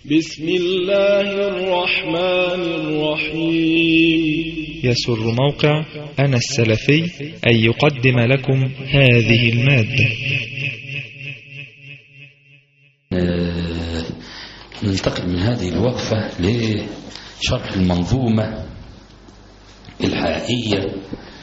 بسم الله الرحمن الرحيم يسر موقع أنا السلفي أن يقدم لكم هذه المادة آه، ننتقل من هذه الوقفة لشرح المنظومة الحقيقية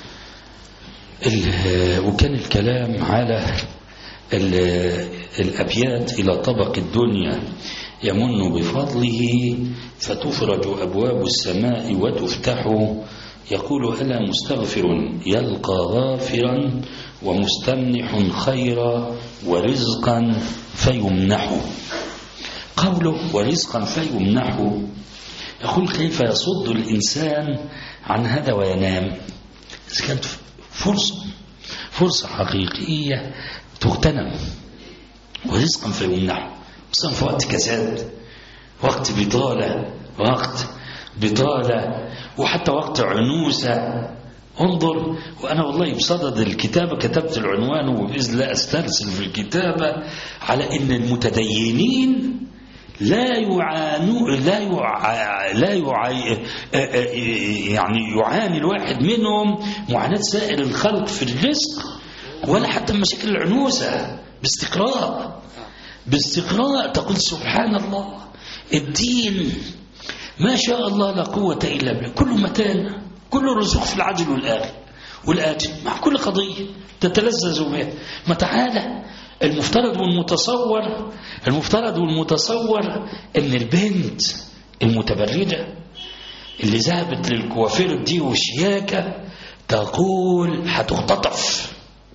ال- وكان الكلام على ال- الأبيات إلى طبق الدنيا يمن بفضله فتفرج أبواب السماء وتفتح يقول ألا مستغفر يلقى غافرا ومستمنح خيرا ورزقا فيمنح قوله ورزقا فيمنح يقول كيف يصد الإنسان عن هذا وينام إذا كانت فرصة فرصة حقيقية تغتنم ورزقا فيمنح خصوصا في وقت كساد وقت بطالة وقت بطالة وحتى وقت عنوسة انظر وأنا والله بصدد الكتابة كتبت العنوان وبإذن الله أسترسل في الكتابة على أن المتدينين لا يعانوا لا يع... لا يع... يعني يعاني الواحد منهم معاناة سائر الخلق في الرزق ولا حتى مشاكل العنوسة باستقراء باستقراء تقول سبحان الله الدين ما شاء الله لا قوة إلا بالله كله متان كله رزق في العجل والآخر والآجل مع كل قضية تتلذذ بها ما تعالى المفترض والمتصور المفترض والمتصور ان البنت المتبرجة اللي ذهبت للكوافير دي والشياكة تقول هتختطف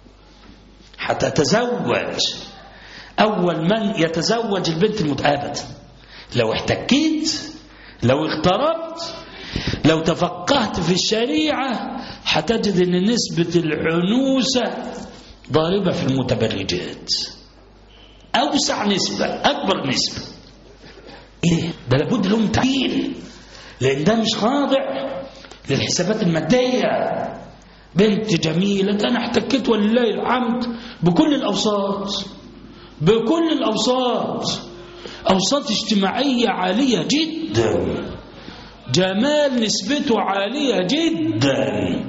هتتزوج أول من يتزوج البنت المتأبد لو احتكيت لو اقتربت لو تفقهت في الشريعة هتجد أن نسبة العنوسة ضاربة في المتبرجات أوسع نسبة أكبر نسبة إيه ده لابد لهم تعيين لأن ده مش خاضع للحسابات المادية بنت جميلة أنا احتكيت ولله الحمد بكل الأوساط بكل الأوساط أوساط اجتماعية عالية جدا جمال نسبته عالية جدا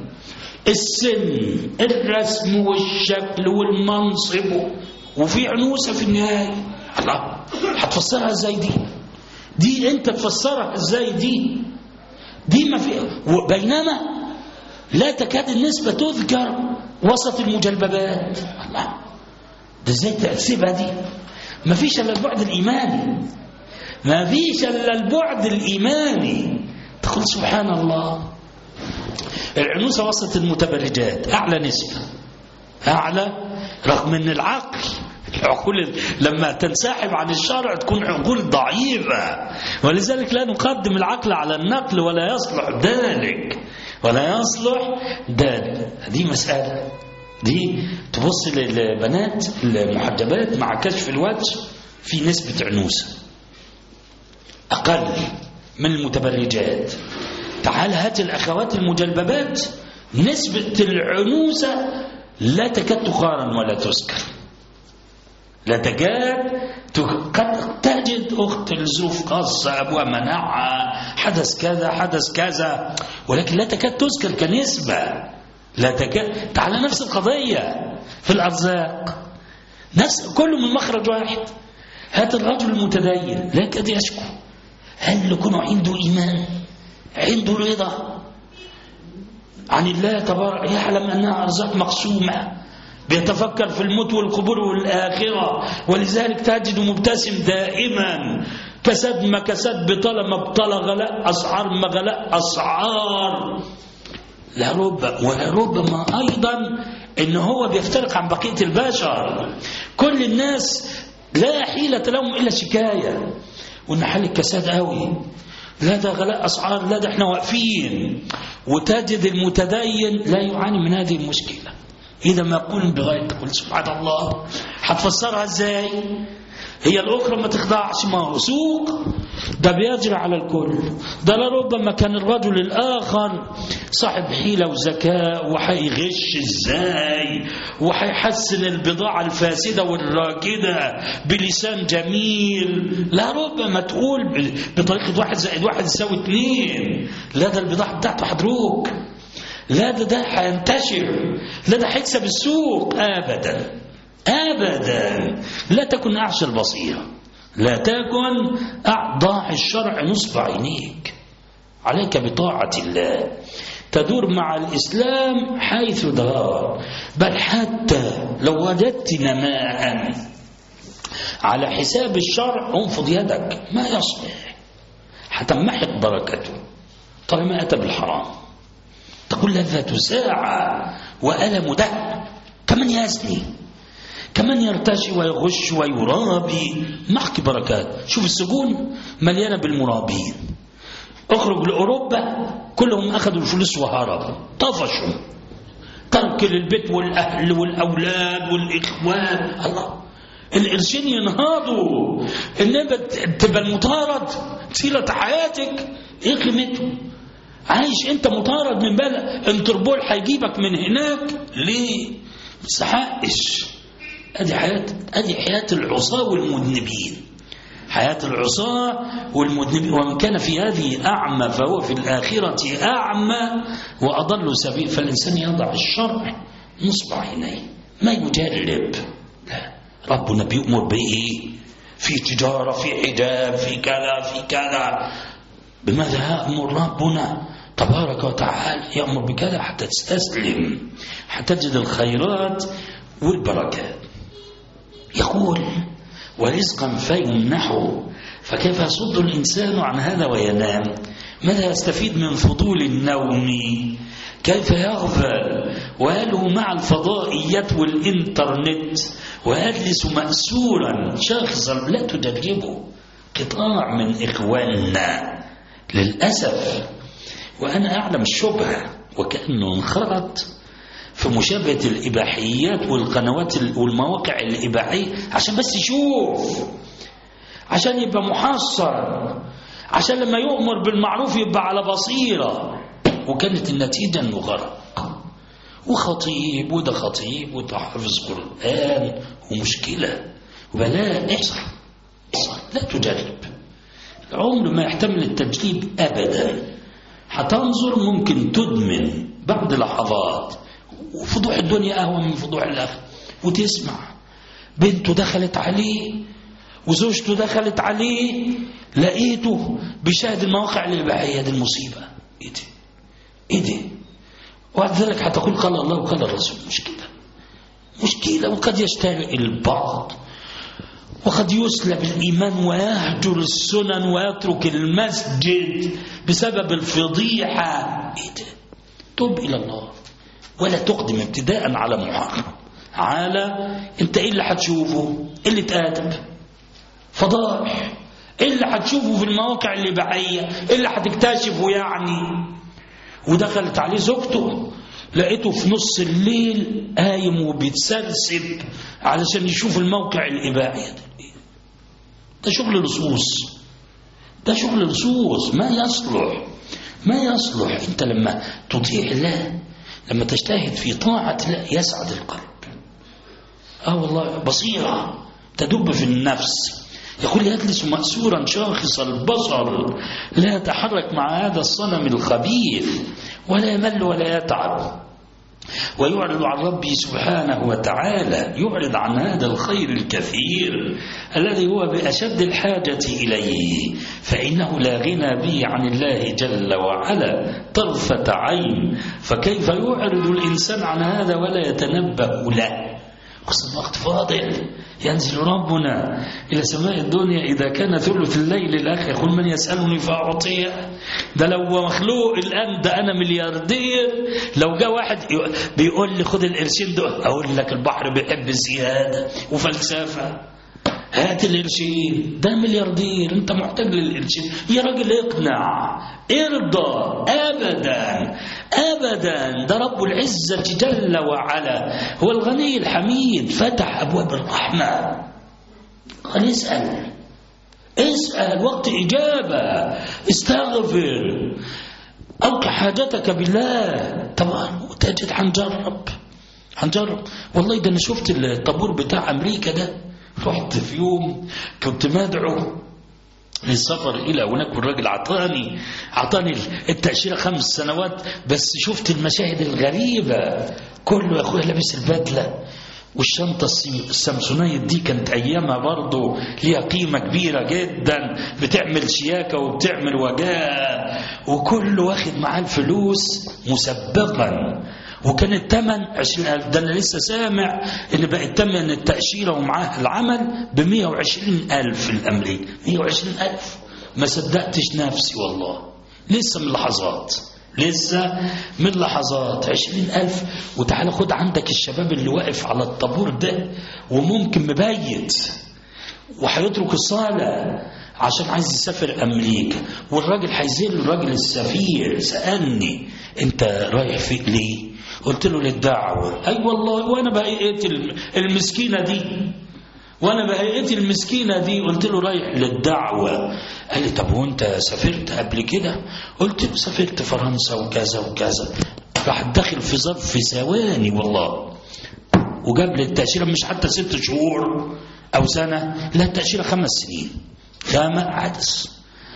السن الرسم والشكل والمنصب وفي عنوسة في النهاية الله هتفسرها ازاي دي دي انت تفسرها ازاي دي دي ما في بينما لا تكاد النسبة تذكر وسط المجلببات الله ده ازاي تحسبها دي ما فيش الا البعد الايماني ما فيش الا البعد الايماني تقول سبحان الله العنوسة وسط المتبرجات أعلى نسبة أعلى رغم أن العقل العقول لما تنسحب عن الشرع تكون عقول ضعيفة ولذلك لا نقدم العقل على النقل ولا يصلح ذلك ولا يصلح ذلك دي مسألة دي تبص للبنات المحجبات مع كشف الوجه في نسبة عنوسة أقل من المتبرجات تعال هات الأخوات المجلببات نسبة العنوسة لا تكاد تقارن ولا تذكر لا تكاد قد تجد أخت الزوف قصة أبوها منعها حدث كذا حدث كذا ولكن لا تكاد تذكر كنسبة لا تكاد تعال نفس القضية في الأرزاق نفس كله من مخرج واحد هات الرجل المتدين لا يكاد يشكو هل يكون عنده إيمان عنده رضا عن الله تبارك يعلم أنها أرزاق مقسومة بيتفكر في الموت والقبور والآخرة ولذلك تجد مبتسم دائما كسد ما كسد بطلة ما بطلة غلاء أسعار ما غلاء أسعار لرب ولربما أيضا إن هو بيفترق عن بقية البشر كل الناس لا حيلة لهم إلا شكاية وإن حال الكساد قوي لا ده غلاء أسعار لا ده احنا واقفين وتجد المتدين لا يعاني من هذه المشكلة إذا ما يقول بغاية تقول سبحان الله هتفسرها ازاي هي الأخرى ما تخضعش ما هو سوق ده بيجري على الكل ده لربما كان الرجل الآخر صاحب حيلة وذكاء وحيغش ازاي وحيحسن البضاعة الفاسدة والراكدة بلسان جميل لا ربما تقول بطريقة واحد زائد واحد يساوي اتنين لا ده البضاعة بتاعته هتروك لا ده ده هينتشر لا ده هيكسب السوق أبدا أبدا لا تكن أعشى البصيرة لا تكن أعضاء الشرع نصب عينيك عليك بطاعة الله تدور مع الإسلام حيث دار بل حتى لو وجدت نماء على حساب الشرع انفض يدك ما يصلح هتمحق بركته طالما أتى بالحرام تقول لذة ساعة وألم ده كمن يزني كمان يرتشي ويغش ويرابي محك بركات شوف السجون مليانة بالمرابين اخرج لأوروبا كلهم أخذوا الفلوس وهربوا طفشوا ترك للبيت والأهل والأولاد والإخوان الله القرشين ينهضوا إنما تبقى المطارد سيرة حياتك إيه قيمته عايش أنت مطارد من بلد انتربول هيجيبك من هناك ليه؟ مستحقش ادي حياة ادي حياة العصاة والمذنبين حياة العصاة والمذنبين ومن كان في هذه أعمى فهو في الآخرة أعمى وأضل سبيل فالإنسان يضع الشرع نصب عينيه ما يجرب لا ربنا بيأمر بإيه في تجارة في حجاب في كذا في كذا بماذا يأمر ربنا تبارك وتعالى يأمر بكذا حتى تستسلم حتى تجد الخيرات والبركات يقول ورزقا فيمنحه فكيف يصد الإنسان عن هذا وينام ماذا يستفيد من فضول النوم كيف يغفل وهل مع الفضائيات والإنترنت ويجلس مأسورا شخصا لا تدربه قطاع من إخواننا للأسف وأنا أعلم الشبهة وكأنه انخرط في مشابهة الإباحيات والقنوات والمواقع الإباحية عشان بس يشوف عشان يبقى محصن عشان لما يؤمر بالمعروف يبقى على بصيرة وكانت النتيجة أنه غرق وخطيب وده خطيب وده حافظ قرآن ومشكلة وبلاء احصر احصر لا تجرب العمر ما يحتمل التجريب أبدا هتنظر ممكن تدمن بعد لحظات وفضوح الدنيا أهون من فضوح الآخرة وتسمع بنته دخلت عليه وزوجته دخلت عليه لقيته بيشاهد المواقع الإباحية دي المصيبة إيه دي إيه دي وبعد ذلك هتقول قال الله وقال الرسول مشكلة مشكلة وقد يشترك البعض وقد يسلب الإيمان ويهجر السنن ويترك المسجد بسبب الفضيحة إيه ده تب إلى الله ولا تقدم ابتداء على محرم على انت ايه اللي هتشوفه قلة ادب فضائح ايه اللي هتشوفه في المواقع الاباحيه ايه اللي هتكتشفه يعني ودخلت عليه زوجته لقيته في نص الليل قايم وبيتسرسب علشان يشوف الموقع الاباحي ده شغل لصوص ده شغل لصوص ما يصلح ما يصلح انت لما تطيع الله لما تجتهد في طاعة الله يسعد القلب اه والله بصيرة تدب في النفس يقول يجلس مأسورا شاخص البصر لا يتحرك مع هذا الصنم الخبيث ولا يمل ولا يتعب ويعرض عن ربه سبحانه وتعالى يعرض عن هذا الخير الكثير الذي هو بأشد الحاجة إليه فإنه لا غنى به عن الله جل وعلا طرفة عين فكيف يعرض الإنسان عن هذا ولا يتنبه له قصة الوقت فاضل ينزل ربنا إلى سماء الدنيا إذا كان ثلث الليل الأخ يقول من يسألني فأعطيه ده لو مخلوق الآن ده أنا ملياردير لو جاء واحد بيقول لي خد القرشين دول أقول لك البحر بيحب الزيادة وفلسفة هات القرشين ده ملياردير انت محتاج للقرشين يا راجل اقنع ارضى ابدا ابدا ده رب العزه جل وعلا هو الغني الحميد فتح ابواب الرحمه قال اسأل اسأل وقت إجابة استغفر ألقى حاجتك بالله طبعا وتجد هنجرب هنجرب والله ده أنا شفت الطابور بتاع أمريكا ده رحت في يوم كنت مدعو للسفر إلى هناك والراجل عطاني عطاني التأشيرة خمس سنوات بس شفت المشاهد الغريبة كله يا أخويا لابس البدلة والشنطة السامسونايت دي كانت أيامها برضه ليها قيمة كبيرة جدا بتعمل شياكة وبتعمل وجاء وكله واخد معاه الفلوس مسبقا وكان الثمن عشرين ألف ده أنا لسه سامع إن بقى الثمن التأشيرة ومعاه العمل بمية وعشرين ألف الأمريكي مية وعشرين ألف ما صدقتش نفسي والله لسه من لحظات لسه من لحظات عشرين ألف وتعالى خد عندك الشباب اللي واقف على الطابور ده وممكن مبيت وهيترك الصلاة عشان عايز يسافر أمريكا والراجل هيزل الراجل السفير سألني أنت رايح في ليه قلت له للدعوة أي والله وأنا بقيت المسكينة دي وانا بهيئتي المسكينه دي قلت له رايح للدعوه قال لي طب وانت سافرت قبل كده قلت له سافرت فرنسا وكذا وكذا راح داخل في ظرف في ثواني والله وجاب لي التاشيره مش حتى ست شهور او سنه لا التاشيره خمس سنين خامة حدث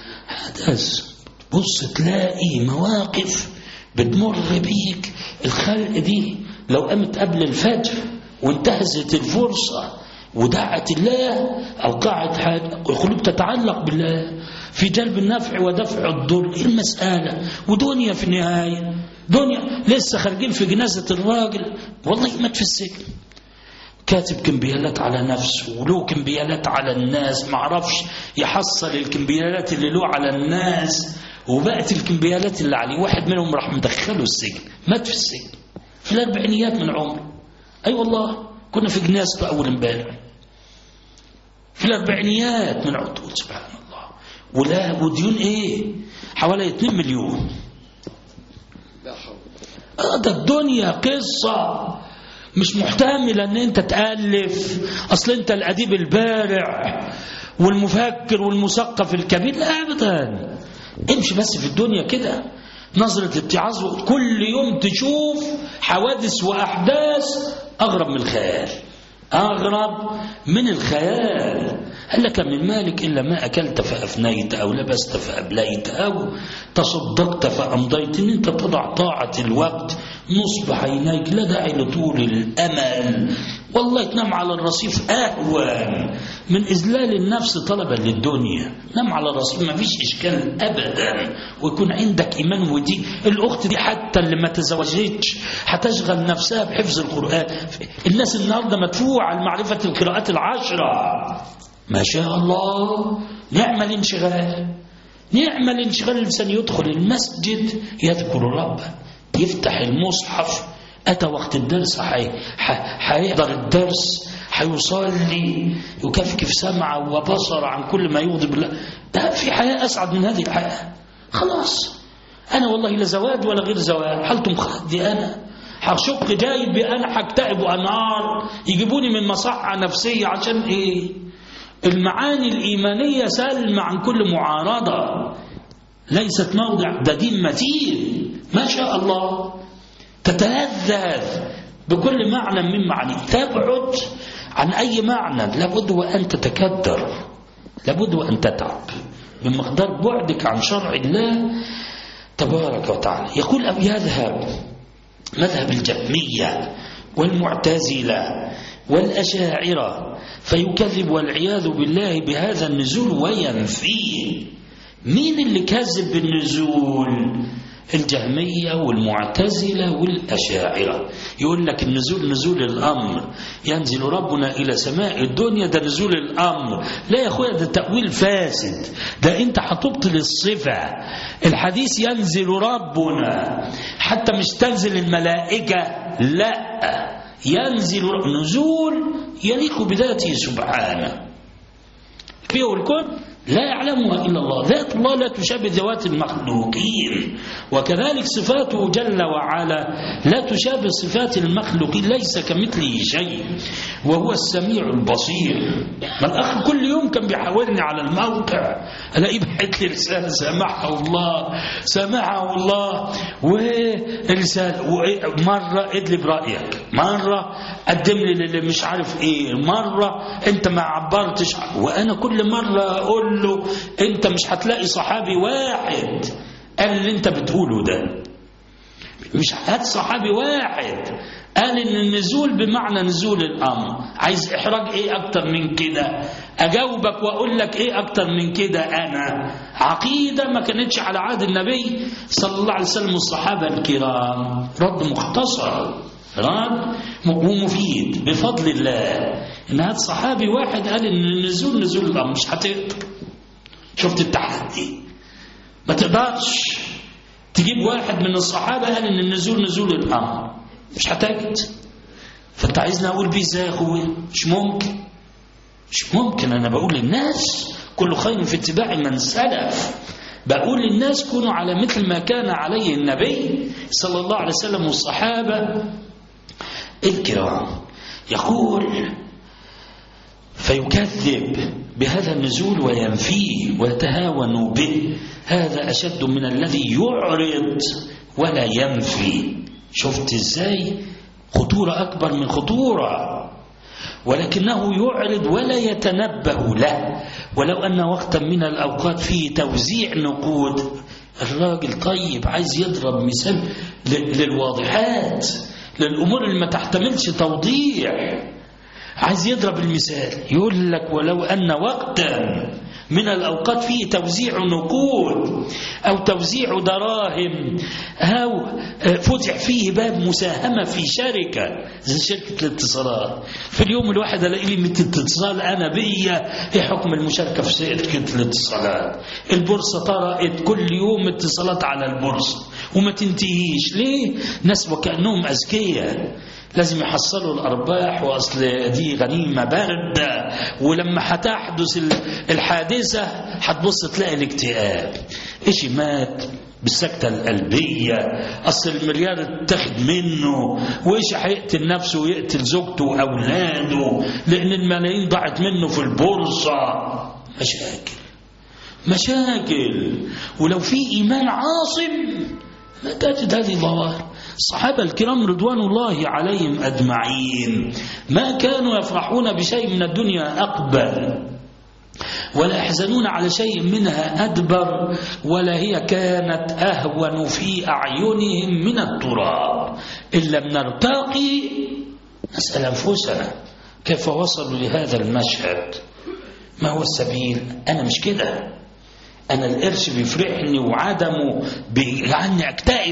حدث بص تلاقي مواقف بتمر بيك الخلق دي لو قامت قبل الفجر وانتهزت الفرصه ودعت الله أوقعت حاجة القلوب تتعلق بالله في جلب النفع ودفع الضر إيه المسألة ودنيا في النهاية دنيا لسه خارجين في جنازة الراجل والله مات في السجن كاتب كمبيالات على نفسه وله كمبيالات على الناس معرفش يحصل الكمبيالات اللي له على الناس وبقت الكمبيالات اللي عليه واحد منهم راح مدخله السجن مات في السجن في الأربعينيات من عمره أي أيوة والله كنا في جنازته أول امبارح في الأربعينيات من عطول سبحان الله ولا وديون إيه حوالي 2 مليون ده الدنيا قصة مش محتملة ان انت تألف اصل انت الاديب البارع والمفكر والمثقف الكبير لا ابدا امشي بس في الدنيا كده نظرة اتعاظ كل يوم تشوف حوادث واحداث اغرب من الخيال أغرب من الخيال هل لك من مالك إلا ما أكلت فأفنيت أو لبست فأبليت أو تصدقت فأمضيت إن أنت تضع طاعة الوقت نصب عينيك لا داعي لطول الأمل والله تنام على الرصيف أهون من إذلال النفس طلبا للدنيا نام على الرصيف ما فيش إشكال أبدا ويكون عندك إيمان ودين الأخت دي حتى اللي ما تزوجتش هتشغل نفسها بحفظ القرآن الناس النهاردة مدفوعة لمعرفة القراءات العشرة ما شاء الله نعم الانشغال نعم الانشغال الإنسان يدخل المسجد يذكر ربه يفتح المصحف أتى وقت الدرس هيحضر الدرس هيصلي يكفكف سمعه وبصره عن كل ما يغضب الله ده في حياة أسعد من هذه الحياة خلاص أنا والله لا زواج ولا غير زواج حالته مخدي أنا هشق جايب أنا هكتئب وأنار يجيبوني من مصحة نفسية عشان إيه المعاني الإيمانية سلمة عن كل معارضة ليست موضع ده دين متين ما شاء الله تتلذذ بكل معنى من معاني تبعد عن أي معنى لابد وأن تتكدر لابد وأن تتعب من مقدار بعدك عن شرع الله تبارك وتعالى يقول أو يذهب مذهب الجهمية والمعتزلة والأشاعرة فيكذب والعياذ بالله بهذا النزول وينفيه مين اللي كذب بالنزول الجهمية والمعتزلة والأشاعرة يقول لك النزول نزول الأمر ينزل ربنا إلى سماء الدنيا ده نزول الأمر لا يا أخويا ده تأويل فاسد ده أنت هتبطل الصفة الحديث ينزل ربنا حتى مش تنزل الملائكة لا ينزل نزول يليق بذاته سبحانه فيه الكون لا يعلمها إلا الله ذات الله لا تشابه ذوات المخلوقين وكذلك صفاته جل وعلا لا تشابه صفات المخلوقين ليس كمثله شيء وهو السميع البصير ما الأخ كل يوم كان بيحاولني على الموقع ألاقيه بعت لي رسالة سامحه الله سامحه الله ورسالة مرة ادلي برأيك مرة قدم لي اللي مش عارف ايه مرة انت ما عبرتش وانا كل مرة اقول له انت مش هتلاقي صحابي واحد قال اللي انت بتقوله ده مش هات صحابي واحد قال ان النزول بمعنى نزول الامر عايز احراج ايه اكتر من كده اجاوبك واقول لك ايه اكتر من كده انا عقيده ما كانتش على عهد النبي صلى الله عليه وسلم والصحابه الكرام رد مختصر رد ومفيد بفضل الله ان هذا صحابي واحد قال ان النزول نزول الامر مش هتقدر شفت التحدي ما تقدرش تجيب واحد من الصحابه قال ان النزول نزول الامر مش هتجد فانت عايزني اقول بيه ازاي يا اخويا مش ممكن مش ممكن انا بقول للناس كل خير في اتباع من سلف بقول للناس كونوا على مثل ما كان عليه النبي صلى الله عليه وسلم والصحابه الكرام يقول فيكذب بهذا النزول وينفيه ويتهاون به هذا أشد من الذي يعرض ولا ينفي شفت ازاي خطورة أكبر من خطورة ولكنه يعرض ولا يتنبه له ولو أن وقتا من الأوقات فيه توزيع نقود الراجل طيب عايز يضرب مثال للواضحات للأمور اللي ما تحتملش توضيح عايز يضرب المثال يقول لك ولو أن وقتا من الأوقات فيه توزيع نقود أو توزيع دراهم أو فتح فيه باب مساهمة في شركة زي شركة الاتصالات في اليوم الواحد ألاقي لي 100 اتصال أنا بيا إيه حكم المشاركة في شركة الاتصالات البورصة طرقت كل يوم اتصالات على البورصة وما تنتهيش ليه ناس وكأنهم أذكياء لازم يحصلوا الأرباح وأصل دي غنيمة باردة ولما هتحدث الحادثة هتبص تلاقي الاكتئاب إيش مات بالسكتة القلبية أصل المليار اتخذ منه وإيش هيقتل نفسه ويقتل زوجته وأولاده لأن الملايين ضاعت منه في البورصة مشاكل مشاكل ولو في إيمان عاصم لا تجد هذه الظواهر الصحابة الكرام رضوان الله عليهم أجمعين ما كانوا يفرحون بشيء من الدنيا أقبل ولا يحزنون على شيء منها أدبر ولا هي كانت أهون في أعينهم من التراب إن لم نرتقي نسأل أنفسنا كيف وصلوا لهذا المشهد ما هو السبيل أنا مش كده أنا القرش بيفرحني وعدمه بيجعلني أكتئب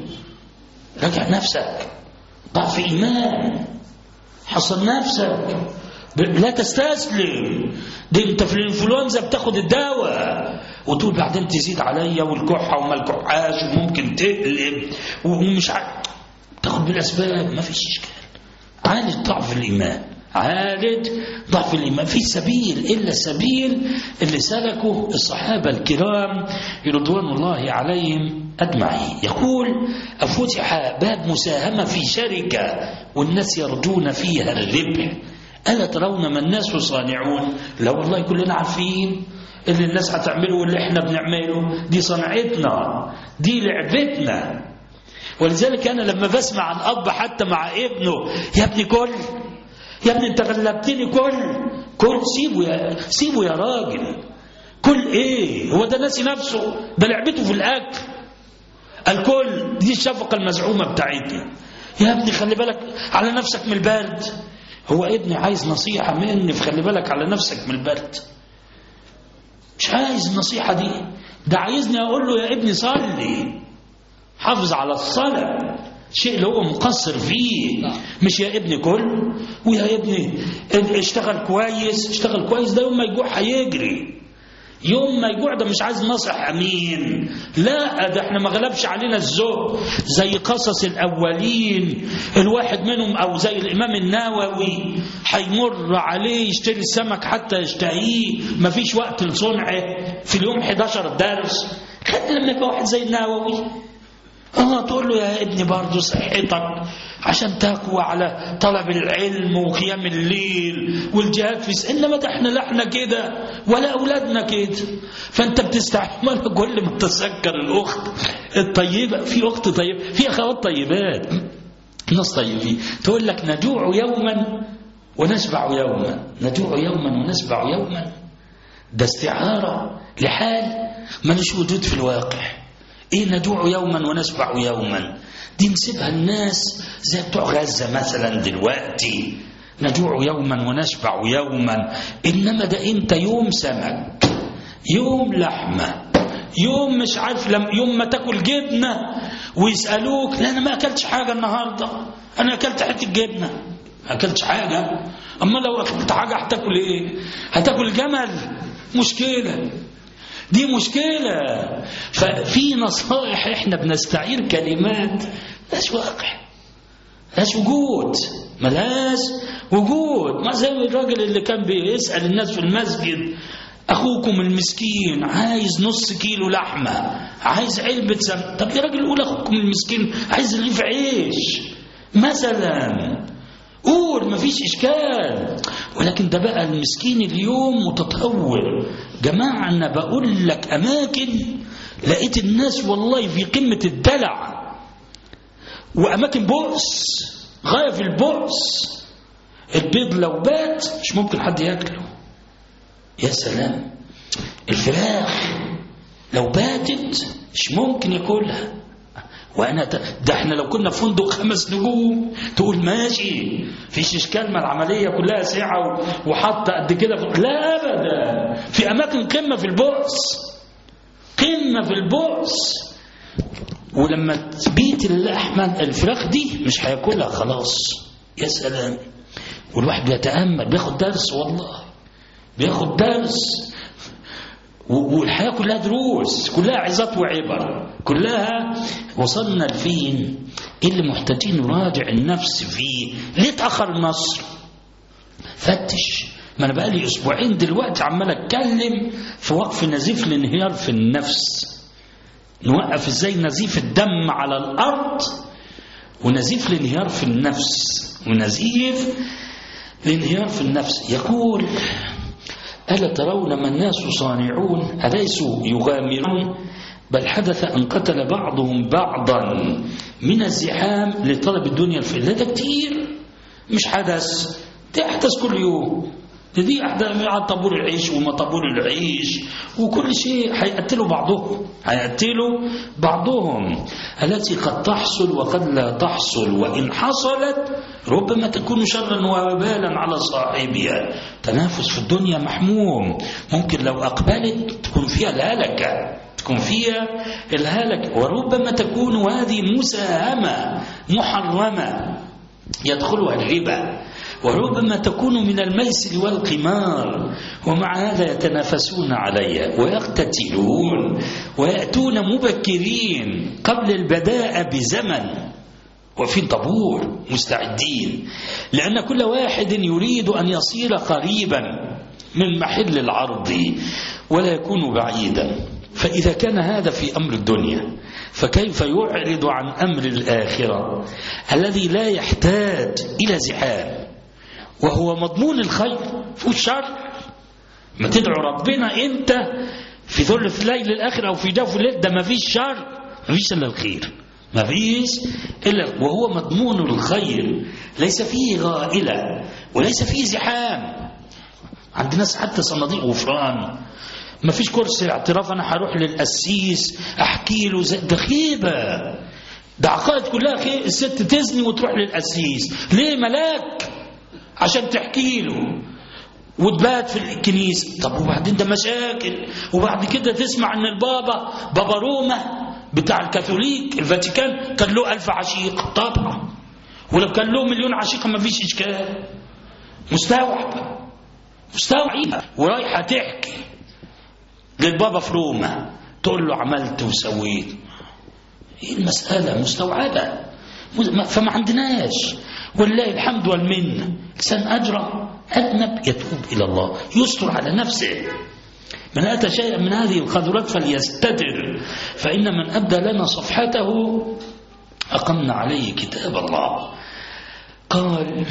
راجع نفسك ضعف إيمان حصل نفسك لا تستسلم دي انت في الانفلونزا بتاخد الدواء وتقول بعدين تزيد عليا والكحه وما الكحاش وممكن تقلب ومش ع... تاخد بالاسباب ما فيش اشكال عالج ضعف الايمان عالج ضعف الإيمان في سبيل إلا سبيل اللي سلكه الصحابة الكرام رضوان الله عليهم أجمعين يقول أفتح باب مساهمة في شركة والناس يرجون فيها الربح ألا ترون ما الناس صانعون لا والله كلنا عارفين اللي الناس هتعمله واللي احنا بنعمله دي صنعتنا دي لعبتنا ولذلك أنا لما بسمع عن أب حتى مع ابنه يا ابني كل يا ابني انت غلبتني كل كل سيبه يا سيبه يا راجل كل ايه هو ده ناسي نفسه ده لعبته في الاكل الكل دي الشفقه المزعومه بتاعتنا يا ابني خلي بالك على نفسك من البرد هو ابني عايز نصيحه مني فخلي بالك على نفسك من البرد مش عايز النصيحه دي ده عايزني اقول له يا ابني صلي حافظ على الصلاه شيء اللي هو مقصر فيه مش يا ابني كل ويا ابني اشتغل كويس اشتغل كويس ده يوم ما يجوع هيجري يوم ما يجوع ده مش عايز نصح امين لا ده احنا ما غلبش علينا الذوق زي قصص الاولين الواحد منهم او زي الامام النووي هيمر عليه يشتري السمك حتى يشتهيه ما فيش وقت لصنعه في اليوم 11 درس خد لما يبقى واحد زي النووي اه تقول له يا ابني برضه صحتك عشان تقوى على طلب العلم وقيام الليل والجهاد في س... انما ده احنا لا احنا كده ولا اولادنا كده فانت بتستعمل كل ما تتذكر الاخت الطيبه في اخت طيبه في اخوات طيبات ناس طيبين تقول لك نجوع يوما ونشبع يوما نجوع يوما ونشبع يوما ده استعاره لحال ملوش وجود في الواقع ايه ندوع يوما ونشبع يوما دي نسيبها الناس زي بتوع غزة مثلا دلوقتي نجوع يوما ونشبع يوما إنما ده أنت يوم سمك يوم لحمة يوم مش عارف لم يوم ما تاكل جبنة ويسألوك لا أنا ما أكلتش حاجة النهاردة أنا أكلت حتة جبنة ما أكلتش حاجة أما لو أكلت حاجة هتاكل إيه هتاكل جمل مشكلة دي مشكلة ففي نصائح احنا بنستعير كلمات ملهاش واقع ملهاش وجود ملهاش وجود ما زي الراجل اللي كان بيسأل الناس في المسجد أخوكم المسكين عايز نص كيلو لحمة عايز علبة سم طب يا راجل قول أخوكم المسكين عايز رغيف عيش مثلا قول مفيش إشكال ولكن ده بقى المسكين اليوم متطور جماعة أنا بقول لك أماكن لقيت الناس والله في قمة الدلع وأماكن بؤس غاية في البؤس البيض لو بات مش ممكن حد ياكله يا سلام الفراخ لو باتت مش ممكن ياكلها وانا ده احنا لو كنا في فندق خمس نجوم تقول ماشي فيش اشكال ما العمليه كلها ساعه وحاطه قد كده لا ابدا في اماكن قمه في البؤس قمه في البؤس ولما تبيت اللحمه الفراخ دي مش هياكلها خلاص يا سلام والواحد بيتامل بياخد درس والله بياخد درس والحياة كلها دروس كلها عظات وعبر كلها وصلنا لفين اللي محتاجين نراجع النفس فيه ليه تأخر النصر فتش ما انا بقالي اسبوعين دلوقتي عمال اتكلم في وقف نزيف الانهيار في النفس نوقف ازاي نزيف الدم على الارض ونزيف الانهيار في النفس ونزيف الانهيار في النفس يقول ألا ترون ما الناس صانعون أليسوا يغامرون بل حدث أن قتل بعضهم بعضا من الزحام لطلب الدنيا الفعلية ده كتير مش حدث ده أحدث كل يوم دي أحدث على طابور العيش وما طابور العيش وكل شيء هيقتلوا بعضهم هيقتلوا بعضهم التي قد تحصل وقد لا تحصل وإن حصلت ربما تكون شرا ووبالا على صاحبها تنافس في الدنيا محموم ممكن لو أقبلت تكون فيها الهلكة تكون فيها الهلكة وربما تكون هذه مساهمة محرمة يدخلها الربا وربما تكون من الميسر والقمار ومع هذا يتنافسون عليها ويقتتلون ويأتون مبكرين قبل البداء بزمن وفي طابور مستعدين لأن كل واحد يريد أن يصير قريبا من محل العرض ولا يكون بعيدا فإذا كان هذا في أمر الدنيا فكيف يعرض عن أمر الآخرة الذي لا يحتاج إلى زحام وهو مضمون الخير في الشر ما تدعو ربنا أنت في ثلث الليل الآخر أو في جوف الليل ده ما فيش شر ما فيش إلا الخير ما فيش إلا وهو مضمون الخير ليس فيه غائلة وليس فيه زحام عند ناس حتى صناديق غفران ما فيش كرسي اعتراف انا هروح للقسيس احكي له زي ده خيبه ده عقائد كلها خير الست تزني وتروح للقسيس ليه ملاك عشان تحكي له وتبات في الكنيسه طب وبعدين ده مشاكل وبعد كده تسمع ان البابا بابا روما بتاع الكاثوليك الفاتيكان كان له ألف عشيق طبعا ولو كان له مليون عشيقة ما فيش إشكال مستوعب مستوعب ورايحة تحكي للبابا في روما تقول له عملت وسويت ايه المسألة مستوعبة فما عندناش ولله الحمد والمنة إنسان أجرى أذنب يتوب إلى الله يستر على نفسه من أتى شيئا من هذه القدرات فليستتر فإن من أبدى لنا صفحته أقمنا عليه كتاب الله قال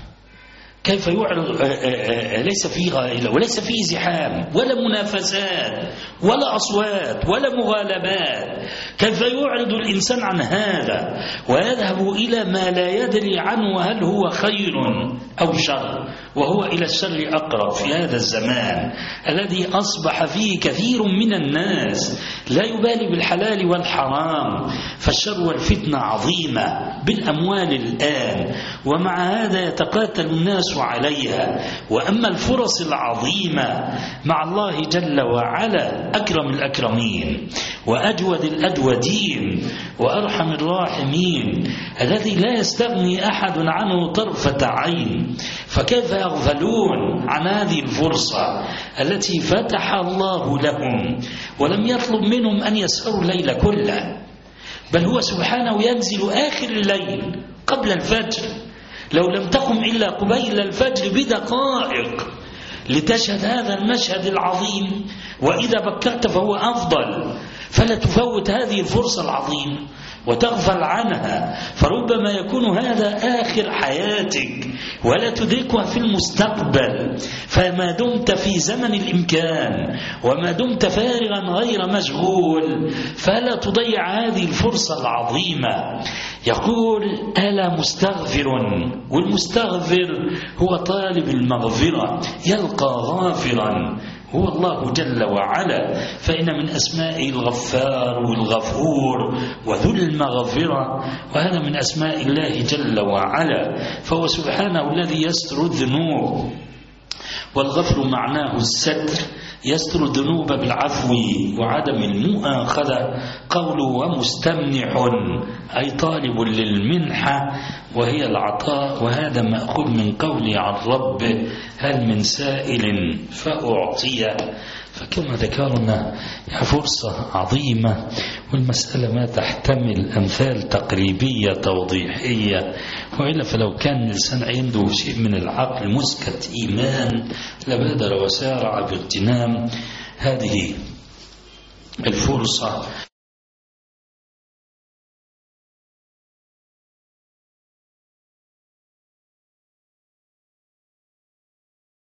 كيف يعرض ليس فيه غائلة وليس فيه زحام ولا منافسات ولا أصوات ولا مغالبات كيف يعرض الإنسان عن هذا ويذهب إلى ما لا يدري عنه هل هو خير أو شر وهو إلى الشر أقرب في هذا الزمان الذي أصبح فيه كثير من الناس لا يبالي بالحلال والحرام فالشر والفتنة عظيمة بالأموال الآن ومع هذا يتقاتل الناس عليها وأما الفرص العظيمة مع الله جل وعلا أكرم الأكرمين وأجود الأجودين وأرحم الراحمين الذي لا يستغني أحد عنه طرفة عين فكيف يغفلون عن هذه الفرصة التي فتح الله لهم ولم يطلب منهم أن يسهروا الليل كله بل هو سبحانه ينزل آخر الليل قبل الفجر لو لم تقم إلا قبيل الفجر بدقائق لتشهد هذا المشهد العظيم وإذا بكرت فهو أفضل فلا تفوت هذه الفرصة العظيمة وتغفل عنها فربما يكون هذا آخر حياتك ولا تدركها في المستقبل فما دمت في زمن الإمكان وما دمت فارغا غير مشغول فلا تضيع هذه الفرصة العظيمة يقول ألا مستغفر والمستغفر هو طالب المغفرة يلقى غافرا هو الله جل وعلا فإن من أسماء الغفار والغفور وذو المغفرة وهذا من أسماء الله جل وعلا فهو سبحانه الذي يستر الذنوب والغفر معناه الستر يستر الذنوب بالعفو وعدم المؤاخذة قول ومستمنح أي طالب للمنحة وهي العطاء وهذا مأخوذ من قولي عن ربه هل من سائل فأعطيه فكما ذكرنا فرصة عظيمة والمسألة ما تحتمل أمثال تقريبية توضيحية وإلا فلو كان الإنسان عنده شيء من العقل مسكة إيمان لبادر وسارع باغتنام هذه الفرصة